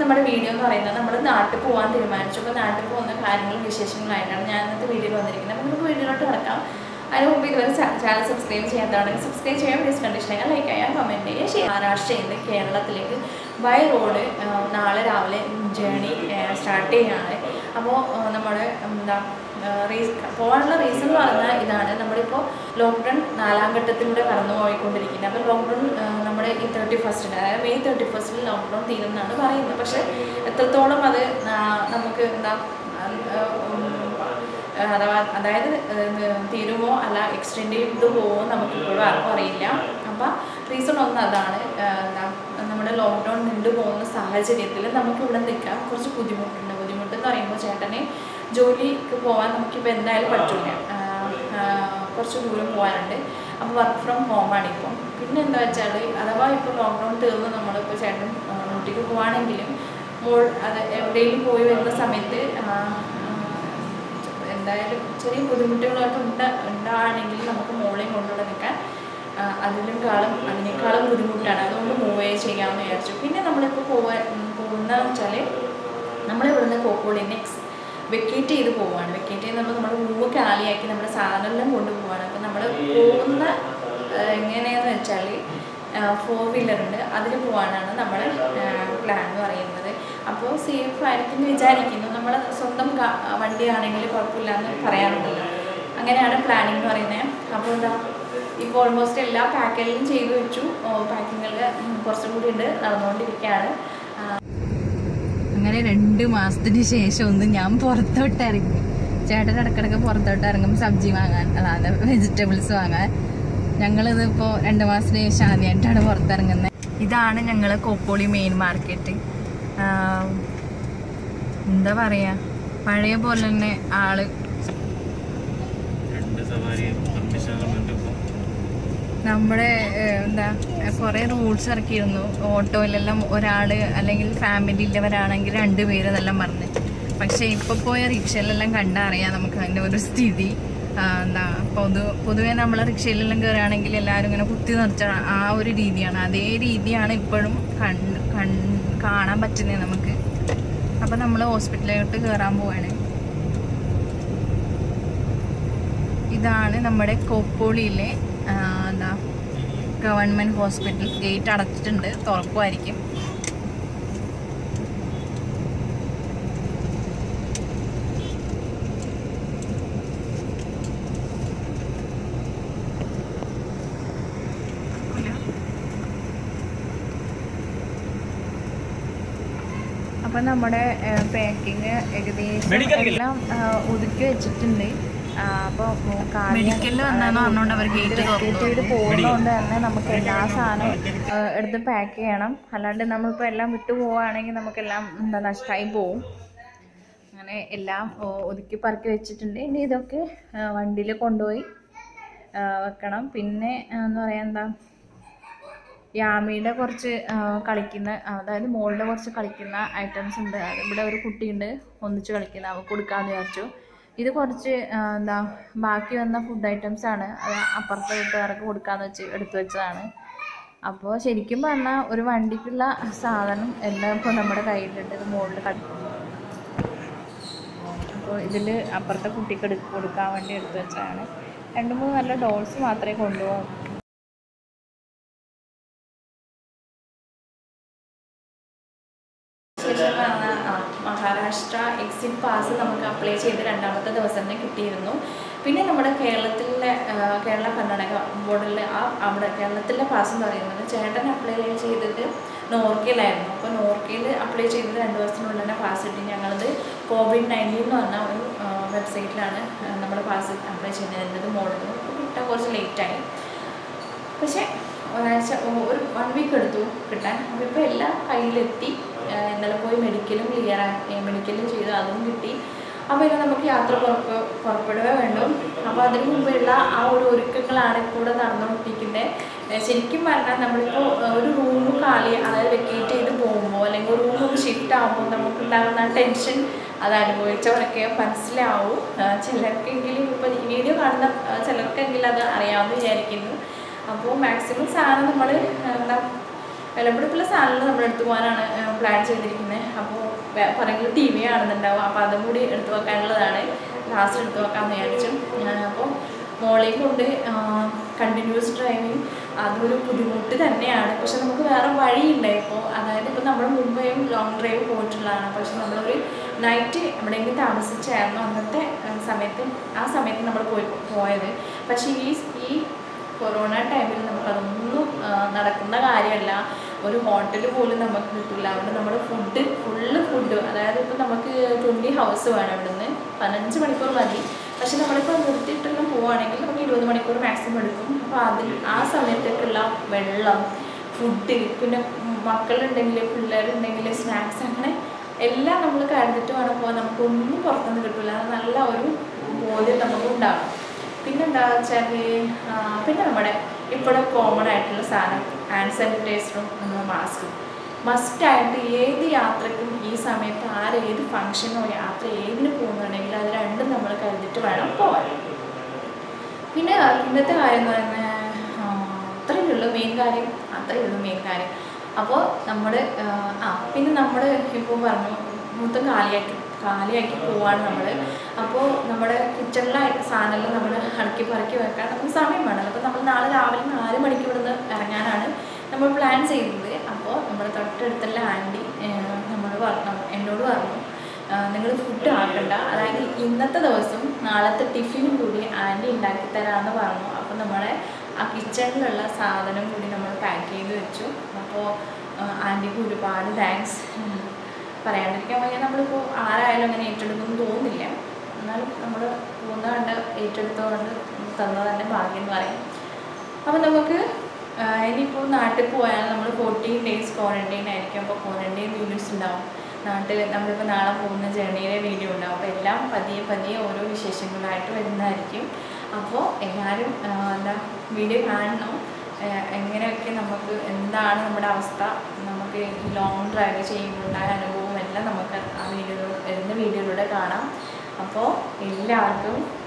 നമ്മുടെ വീഡിയോ എന്ന് പറയുന്നത് നമ്മൾ നാട്ടിൽ പോകാൻ തീരുമാനിച്ചു അപ്പോൾ നാട്ടിൽ പോകുന്ന കാര്യങ്ങളും വിശേഷങ്ങളായിട്ടാണ് ഞാൻ ഇന്നത്തെ വീഡിയോയിൽ വന്നിരിക്കുന്നത് അപ്പോൾ നമുക്ക് വീഡിയോയിലോട്ട് കിടക്കാം അതിന് മുമ്പ് ഇതുവരെ ചാനൽ സബ്സ്ക്രൈബ് ചെയ്യാത്തതാണെങ്കിൽ സബ്സ്ക്രൈബ് ചെയ്യാൻ വീഡിയോസ് കണ്ടിട്ടുണ്ടെങ്കിൽ ലൈക്ക് ചെയ്യാൻ കമൻറ്റ് ചെയ്യുക ചെയ്യാം മഹാരാഷ്ട്രയിൽ നിന്ന് കേരളത്തിലേക്ക് ബൈ റോഡ് നാളെ രാവിലെ ജേണി സ്റ്റാർട്ട് ചെയ്യുകയാണ് അപ്പോൾ നമ്മുടെ എന്താ റീസ് പോകാനുള്ള റീസൺ എന്ന് പറഞ്ഞാൽ ഇതാണ് നമ്മളിപ്പോൾ ലോക്ക്ഡൗൺ നാലാം ഘട്ടത്തിലൂടെ കടന്നു പോയിക്കൊണ്ടിരിക്കുന്നത് അപ്പോൾ ലോക്ക്ഡൗൺ നമ്മുടെ ഈ തേർട്ടി ഫസ്റ്റിന് അതായത് മെയ് തേർട്ടി ഫസ്റ്റിൽ ലോക്ക്ഡൗൺ തീരുമെന്നാണ് പറയുന്നത് പക്ഷേ എത്രത്തോളം അത് ആ, നമുക്ക് എന്താ ആ, ഉം, അഥവാ അതായത് ഏഹ്, തീരുമോ അല്ല എക്സ്റ്റെൻഡ് ചെയ്ത് പോകുമോ നമുക്കിപ്പോഴും ആർക്കും അറിയില്ല അപ്പം റീസൺ ഒന്ന് അതാണ് ഏഹ്, എന്താ നമ്മുടെ ലോക്ക്ഡൗൺ നീണ്ടു പോകുന്ന സാഹചര്യത്തിൽ നമുക്ക് ഇവിടെ നിൽക്കാൻ കുറച്ച് ബുദ്ധിമുട്ടുണ്ട് ബുദ്ധിമുട്ട് എന്ന് പറയുമ്പോൾ ചേട്ടന് ജോലിക്ക് പോകാൻ നമുക്കിപ്പോൾ എന്തായാലും പറ്റില്ല കുറച്ച് ദൂരം പോകാനുണ്ട് അപ്പോൾ വർക്ക് ഫ്രം ഹോമാണ് ഇപ്പം പിന്നെ എന്താ വെച്ചാൽ അഥവാ ഇപ്പോൾ ലോക്ക്ഡൗൺ തീർന്ന് നമ്മളിപ്പോൾ ചേട്ടൻ ഡ്യൂട്ടിക്ക് പോവാണെങ്കിലും മോൾ അത് എവിടെയെങ്കിലും പോയി വരുന്ന സമയത്ത് ആ, ആ, എന്തായാലും ചെറിയ ബുദ്ധിമുട്ടുകളൊക്കെ ഉണ്ട് ഉണ്ടാണെങ്കിൽ നമുക്ക് മോളെയും കൊണ്ടുവിടെ നിൽക്കാൻ ആ, അതിനേക്കാളും അതിനേക്കാളും ബുദ്ധിമുട്ടാണ് അതുകൊണ്ട് മൂവ് ചെയ്യാമെന്ന് വിചാരിച്ചു പിന്നെ നമ്മളിപ്പോൾ പോവാൻ പോകുന്നതെന്ന് വെച്ചാൽ നമ്മളിവിടുന്ന് കോക്കോളി നെക്സ്റ്റ് വെക്കേറ്റ് ചെയ്ത് പോവുകയാണ് വെക്കേറ്റ് ചെയ്ത് നമ്മൾ നമ്മുടെ റൂം കാലിയാക്കി നമ്മുടെ സാധനമെല്ലാം കൊണ്ടുപോവാണ് അപ്പോൾ നമ്മൾ പോകുന്ന ആ, എങ്ങനെയാന്ന് വെച്ചാൽ ഫോർ വീലർ ഉണ്ട് അതിൽ പോകാനാണ് നമ്മുടെ പ്ലാൻ എന്ന് പറയുന്നത് അപ്പോൾ സേഫ് ആയിരിക്കും എന്ന് വിചാരിക്കുന്നു നമ്മൾ സ്വന്തം ഗ- വണ്ടിയാണെങ്കിൽ കുഴപ്പമില്ല എന്ന് പറയാറുണ്ടല്ലോ അങ്ങനെയാണ് പ്ലാനിങ് എന്ന് പറയുന്നത് അപ്പോൾ എന്താ ഇപ്പോൾ ഓൾമോസ്റ്റ് എല്ലാ പാക്കെല്ലാം ചെയ്തു വെച്ചു പാക്കിങ്ങുകൾ കുറച്ചും കൂടി ഉണ്ട് നടന്നുകൊണ്ടിരിക്കുകയാണ് അങ്ങനെ രണ്ട് മാസത്തിന് ശേഷം ഒന്ന് ഞാൻ പുറത്തോട്ട് ഇറങ്ങി ചേട്ടൻ ഇടക്കിടക്ക് പുറത്തോട്ട് ഇറങ്ങും സബ്ജി വാങ്ങാൻ അതായത് വെജിറ്റബിൾസ് വാങ്ങാൻ ഞങ്ങളിത് ഇപ്പോൾ രണ്ട് മാസത്തിന് ശേഷം ആദ്യമായിട്ടാണ് പുറത്തിറങ്ങുന്നത് ഇതാണ് ഞങ്ങൾ കോപ്പോളി മെയിൻ മാർക്കറ്റ് എന്താ പറയാ പഴയ പോലെ തന്നെ ആള് രണ്ട് സവാരി പെർമിഷനുകളുണ്ട് ഇപ്പോൾ നമ്മുടെ ഏഹ്, എന്താ കുറേ റൂൾസ് ഇറക്കിയിരുന്നു ഓട്ടോയിലെല്ലാം ഒരാൾ അല്ലെങ്കിൽ ഫാമിലി ഉള്ളവരാണെങ്കിൽ രണ്ട് പേര് ഇതെല്ലാം പറഞ്ഞ് പക്ഷെ ഇപ്പൊ പോയ റിക്ഷയിലെല്ലാം കണ്ടറിയാം നമുക്ക് അതിന്റെ ഒരു സ്ഥിതി ആ, എന്താ പൊതു പൊതുവെ നമ്മൾ റിക്ഷയിലെല്ലാം കയറുകയാണെങ്കിൽ എല്ലാവരും ഇങ്ങനെ കുത്തി നിറച്ച ആ ഒരു രീതിയാണ് അതേ രീതിയാണ് ഇപ്പോഴും കണ്ട് കൺ- കാണാൻ പറ്റുന്നത് നമുക്ക് അപ്പൊ നമ്മൾ ഹോസ്പിറ്റലിലോട്ട് കയറാൻ പോവാണ് ഇതാണ് നമ്മുടെ കോപ്പോളിയിലെ ആ, എന്താ ഗവൺമെന്റ് ഹോസ്പിറ്റൽ ഗേറ്റ് അടച്ചിട്ടുണ്ട് തുറക്കുമായിരിക്കും അപ്പം നമ്മുടെ പാക്കിങ് ഏകദേശം Medical ഇല്ലേ? എല്ലാം ആ, ഒതുക്കി വെച്ചിട്ടുണ്ട് അപ്പോൾ മെഡിക്കലിൽ വന്നാന്ന് പറഞ്ഞുകൊണ്ട് അവർ ഗേറ്റ് ചെയ്ത് പോകുന്നതുകൊണ്ട് തന്നെ നമുക്ക് എല്ലാ സാധനവും ആ, എടുത്ത് പാക്ക് ചെയ്യണം അല്ലാണ്ട് നമ്മളിപ്പോൾ എല്ലാം വിട്ടു പോവുകയാണെങ്കിൽ നമുക്കെല്ലാം എന്താ നഷ്ടമായി പോവും അങ്ങനെ എല്ലാം ഒ- ഒതുക്കി പറക്കി വെച്ചിട്ടുണ്ട് ഇനി ഇതൊക്കെ വണ്ടിയിൽ കൊണ്ടുപോയി ആ, വെക്കണം പിന്നെ ആ, എന്ന് പറയാൻ എന്താ യാമിയുടെ കുറച്ച് ആ, കളിക്കുന്ന അതായത് മോളുടെ കുറച്ച് കളിക്കുന്ന ഐറ്റംസ് ഉണ്ട് അത് ഇവിടെ ഒരു കുട്ടിയുണ്ട് ഒന്നിച്ച് കളിക്കുന്ന അവൾക്ക് കൊടുക്കാമെന്ന് വിചാരിച്ചു ഇത് കുറച്ച് ആ, എന്താ ബാക്കി വന്ന ഫുഡ് ഐറ്റംസ് ആണ് അത് അപ്പുറത്തെ വീട്ടുകാർക്ക് കൊടുക്കാമെന്ന് വെച്ച് എടുത്തു വെച്ചതാണ് അപ്പോൾ ശരിക്കും പറഞ്ഞാൽ ഒരു വണ്ടിക്കുള്ള സാധനം എല്ലാം ഇപ്പോൾ നമ്മുടെ കയ്യിലുണ്ട് ഇത് മുകളിൽ കളി അപ്പോൾ ഇതിൽ അപ്പുറത്തെ കുട്ടിക്ക് എടു കൊടുക്കാൻ വേണ്ടി എടുത്തു വെച്ചതാണ് രണ്ട് മൂന്ന് നല്ല ഡോൾസ് മാത്രമേ കൊണ്ടുപോകാൻ ശേഷം പറഞ്ഞാൽ ആ, മഹാരാഷ്ട്ര എക്സിറ്റ് പാസ് നമുക്ക് അപ്ലൈ ചെയ്ത് രണ്ടാമത്തെ ദിവസം തന്നെ കിട്ടിയിരുന്നു പിന്നെ നമ്മുടെ കേരളത്തിലെ ആ, കേരള കർണാടക ബോർഡറിൽ ആ അവിടെ കേരളത്തിലെ പാസ് എന്ന് പറയുന്നത് ചേട്ടൻ അപ്ലൈ ചെയ്തത് നോർക്കയിലായിരുന്നു അപ്പോൾ നോർക്കയിൽ അപ്ലൈ ചെയ്തത് രണ്ട് ദിവസത്തിനുള്ളിൽ തന്നെ പാസ് കിട്ടി ഞങ്ങളത് കോവിഡ് നയൻറ്റീൻ എന്ന് പറഞ്ഞ ഒരു വെബ്സൈറ്റിലാണ് നമ്മൾ പാസ് അപ്ലൈ ചെയ്തിരുന്നത് മോളിൽ അപ്പോൾ കിട്ടാൻ കുറച്ച് ലേറ്റായി പക്ഷേ ഒരാഴ്ച ഒ- ഒരു വൺ വീക്ക് എടുത്തു കിട്ടാൻ അപ്പോൾ ഇപ്പോൾ എല്ലാം കയ്യിലെത്തി ആ, ഇന്നലെ പോയി മെഡിക്കലും ക്ലിയർ മെഡിക്കലും ചെയ്തു അതും കിട്ടി അപ്പോൾ ഇനി നമുക്ക് യാത്ര പുറപ്പ് പുറപ്പെടുകയോ വേണ്ടു അപ്പോൾ അതിന് മുമ്പുള്ള ആ ഒരു ഒരുക്കങ്ങളാണ് കൂടെ നടന്നുകൊണ്ടിരിക്കുന്നത് ഏ, ശരിക്കും പറഞ്ഞാൽ നമ്മളിപ്പോൾ ഏ, ഒരു റൂം കാലി അതായത് വെക്കേറ്റ് ചെയ്ത് പോകുമ്പോൾ അല്ലെങ്കിൽ ഒരു റൂം ഷിഫ്റ്റ് ആകുമ്പോൾ നമുക്കുണ്ടാകുന്ന ആ ടെൻഷൻ അത് അനുഭവിച്ചവരൊക്കെ മനസ്സിലാവും ആ, ചിലർക്കെങ്കിലും ഇപ്പോൾ ഈ വീഡിയോ കാണുന്ന ആ, ചിലർക്കെങ്കിലും അത് അറിയാമെന്ന് വിചാരിക്കുന്നു അപ്പോൾ മാക്സിമം സാധനം നമ്മൾ എന്താ വിലപിടിപ്പുള്ള സാധനങ്ങൾ നമ്മൾ എടുത്തു പോകാനാണ് പ്ലാൻ ചെയ്തിരിക്കുന്നത് അപ്പോൾ പറയുന്നത് ടി വി ആണെന്നുണ്ടാവും അപ്പോൾ അതും കൂടി എടുത്തു വെക്കാനുള്ളതാണ് ലാസ്റ്റ് എടുത്തു വെക്കാമെന്ന് വിചാരിച്ചു അപ്പോൾ മോളെയും കൊണ്ട് കണ്ടിന്യൂസ് ഡ്രൈവിങ് അതൊരു ബുദ്ധിമുട്ട് തന്നെയാണ് പക്ഷെ നമുക്ക് വേറെ വഴിയില്ല ഇപ്പോൾ അതായത് ഇപ്പോൾ നമ്മൾ മുമ്പേയും ലോങ് ഡ്രൈവ് പോയിട്ടുള്ളതാണ് പക്ഷെ നമ്മളൊരു നൈറ്റ് എവിടെയെങ്കിലും താമസിച്ചായിരുന്നു അന്നത്തെ ആ, സമയത്ത് ആ സമയത്ത് നമ്മൾ പോയി പോയത് പക്ഷേ ഈ ഈ കൊറോണ ടൈമിൽ നമുക്കതൊന്നും ആ, നടക്കുന്ന കാര്യമല്ല ഒരു ഹോട്ടൽ പോലും നമുക്ക് കിട്ടില്ല അവിടെ നമ്മുടെ ഫുഡ് ഫുള്ള് ഫുഡ് അതായത് ഇപ്പോൾ നമുക്ക് ട്വൻറ്റി ഹൗസ് വേണം ഇവിടുന്ന് പതിനഞ്ച് മണിക്കൂർ മതി പക്ഷെ നമ്മളിപ്പോൾ നിർത്തിയിട്ടെല്ലാം പോവുകയാണെങ്കിൽ നമുക്ക് ഇരുപത് മണിക്കൂർ മാക്സിമം എടുക്കും അപ്പോൾ അതിൽ ആ സമയത്തേക്കുള്ള വെള്ളം ഫുഡ് പിന്നെ മക്കളുണ്ടെങ്കിൽ പിള്ളേരുണ്ടെങ്കിൽ സ്നാക്സ് അങ്ങനെ എല്ലാം നമ്മൾ കരുതിട്ട് വേണം പോകാൻ നമുക്കൊന്നും പുറത്തുനിന്ന് കിട്ടില്ല അത് നല്ല ഒരു ബോധ്യം നമുക്ക് ഉണ്ടാകും പിന്നെന്താ വെച്ചാൽ പിന്നെ നമ്മുടെ ഇപ്പോഴും കോമൺ ആയിട്ടുള്ള സാധനം ഹാൻഡ് സാനിറ്റൈസറും നമ്മുടെ മാസ്കും മസ്റ്റായിട്ട് ഏത് യാത്രയ്ക്കും ഈ സമയത്ത് ആര് ഏത് ഫംഗ്ഷനോ യാത്ര ഏതിന് പോകുന്നുണ്ടെങ്കിൽ അത് രണ്ടും നമ്മൾ കരുതിട്ട് വേണം പോകാൻ പിന്നെ ഇന്നത്തെ കാര്യം എന്ന് പറഞ്ഞാൽ അത്രയേ ഉള്ളൂ മെയിൻ കാര്യം അത്രയേ ഉള്ളൂ മെയിൻ കാര്യം അപ്പോൾ നമ്മൾ ആ പിന്നെ നമ്മൾ ഇപ്പോൾ പറഞ്ഞു മൊത്തം കാലിയാക്കി കാലിയാക്കി പോവാണ് നമ്മൾ അപ്പോൾ നമ്മുടെ കിച്ചണിലെ സാധനമെല്ലാം നമ്മൾ അടുക്കി പറക്കി വെക്കാൻ നമുക്ക് സമയം വേണം അപ്പോൾ നമ്മൾ നാളെ രാവിലെ നാല് മണിക്ക് ഇവിടുന്ന് ഇറങ്ങാനാണ് നമ്മൾ പ്ലാൻ ചെയ്തത് അപ്പോൾ നമ്മുടെ തൊട്ടടുത്തുള്ള ആൻറ്റി നമ്മൾ പറഞ്ഞു എന്നോട് പറഞ്ഞു നിങ്ങൾ ഫുഡ് ആക്കണ്ട അതായത് ഇന്നത്തെ ദിവസം നാളത്തെ ടിഫിനും കൂടി ആൻറ്റി ഉണ്ടാക്കി തരാമെന്ന് പറഞ്ഞു അപ്പോൾ നമ്മളെ ആ കിച്ചണിലുള്ള സാധനം കൂടി നമ്മൾ പാക്ക് ചെയ്ത് വെച്ചു അപ്പോൾ ആൻറ്റിക്ക് ഒരുപാട് താങ്ക്സ് പറയാണ്ടിരിക്കാൻ വയ്യ നമ്മളിപ്പോൾ ആരായാലും അങ്ങനെ ഏറ്റെടുക്കുമെന്ന് തോന്നുന്നില്ല എന്നാലും നമ്മൾ പോകുന്ന കണ്ട് ഏറ്റെടുത്തുകൊണ്ട് തന്നത് തന്നെ ഭാഗ്യം എന്ന് പറയും അപ്പോൾ നമുക്ക് ആ, ഇനിയിപ്പോൾ നാട്ടിൽ പോയാൽ നമ്മൾ ഫോർട്ടീൻ ഡേയ്സ് ക്വാറൻറ്റൈൻ ആയിരിക്കും അപ്പോൾ ക്വാറൻറ്റൈൻ വീഡിയോസ് ഉണ്ടാവും നാട്ടിൽ നമ്മളിപ്പോൾ നാളെ പോകുന്ന ജേണിയിലെ വീഡിയോ ഉണ്ടാവും അപ്പോൾ എല്ലാം പതിയെ പതിയെ ഓരോ വിശേഷങ്ങളായിട്ട് വരുന്നതായിരിക്കും അപ്പോൾ എല്ലാവരും ആ, എന്താ വീഡിയോ കാണണം ആ, എങ്ങനെയൊക്കെ നമുക്ക് എന്താണ് നമ്മുടെ അവസ്ഥ നമുക്ക് ഈ ലോങ് ഡ്രൈവ് ചെയ്യുമ്പോൾ ഉണ്ടായ അനുഭവം എല്ലാം നമുക്ക് ആ വീഡിയോ വരുന്ന വീഡിയോയിലൂടെ കാണാം അപ്പോൾ എല്ലാവർക്കും